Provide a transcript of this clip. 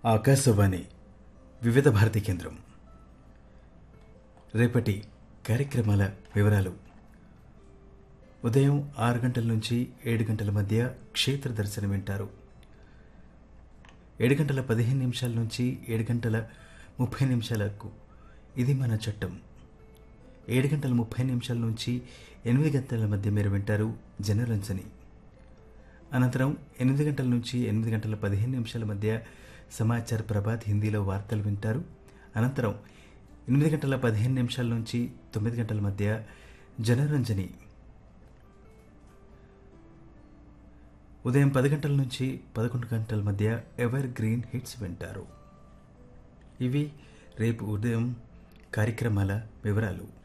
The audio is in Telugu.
ఆకాశవాణి వివిధ భారతి కేంద్రం రేపటి కార్యక్రమాల వివరాలు ఉదయం ఆరు గంటల నుంచి ఏడు గంటల మధ్య క్షేత్ర దర్శనం వింటారు ఏడు గంటల పదిహేను నిమిషాల నుంచి ఏడు గంటల ముప్పై నిమిషాలకు ఇది మన చట్టం ఏడు గంటల ముప్పై నిమిషాల నుంచి ఎనిమిది గంటల మధ్య మీరు వింటారు జనరంజని అనంతరం ఎనిమిది గంటల నుంచి ఎనిమిది గంటల పదిహేను నిమిషాల మధ్య సమాచార ప్రభాత్ హిందీలో వార్తలు వింటారు అనంతరం ఎనిమిది గంటల పదిహేను నిమిషాల నుంచి తొమ్మిది గంటల మధ్య జనరంజని ఉదయం పది గంటల నుంచి పదకొండు గంటల మధ్య ఎవర్ గ్రీన్ హిట్స్ వింటారు ఇవి రేపు ఉదయం కార్యక్రమాల వివరాలు